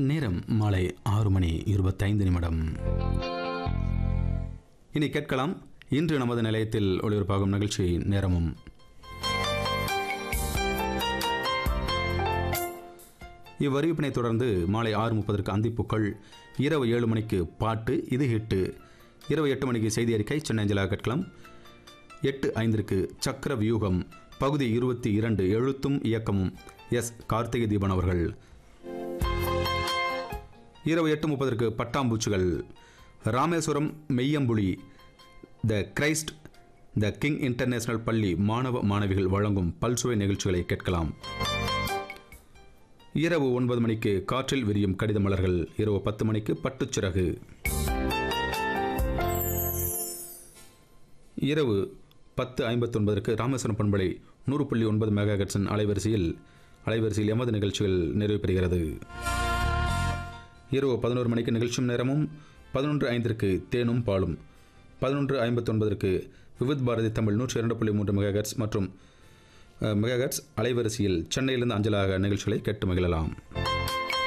நேரம் மாலை ஆறு மணி இருபத்தைந்து நிமிடம் இனி கேட்கலாம் இன்று நமது நிலையத்தில் ஒளிபரப்பாகும் நிகழ்ச்சி நேரமும் இவ்வறிவிப்பினை தொடர்ந்து மாலை ஆறு முப்பதற்கு அந்திப்புக்கள் இரவு ஏழு மணிக்கு பாட்டு இது ஹிட்டு இரவு எட்டு மணிக்கு செய்தி அறிக்கை சென்னை அஞ்சலாக கேட்கலாம் எட்டு ஐந்திற்கு சக்கர வியூகம் பகுதி இருபத்தி இரண்டு எழுத்தும் இயக்கமும் எஸ் கார்த்திகை தீபன் அவர்கள் இரவு எட்டு முப்பதற்கு பட்டாம்பூச்சிகள் Rameswaram Meyyampuli the Christ the king international பள்ளி மாணவ மாணவிகள் வழங்கும் பல்சுவை நிகழ்ச்சிகளை கேட்கலாம் இரவு ஒன்பது மணிக்கு காற்றில் விரியும் கடித மலர்கள் இரவு பத்து மணிக்கு பட்டுச்சிறகு இரவு பத்து ஐம்பத்தொன்பதற்கு ராமேஸ்வரம் பண்பலை நூறு புள்ளி ஒன்பது மெகா ஹெர்ட்ஸின் அலைவரிசையில் அலைவரிசையில் எமது நிகழ்ச்சிகள் நிறைவு பெறுகிறது இரவு பதினோரு மணிக்கு நிகழ்ச்சியும் நேரமும் பதினொன்று ஐந்திற்கு தேனும் பாலும் பதினொன்று ஐம்பத்தொன்பதற்கு விவித் பாரதி தமிழ் நூற்றி இரண்டு புள்ளி மூன்று மெகாஹெட்ஸ் மற்றும் மெகாஹெட்ஸ் அலைவரிசையில் சென்னையிலிருந்து அஞ்சலாக நிகழ்ச்சிகளை கேட்டு மகிழலாம்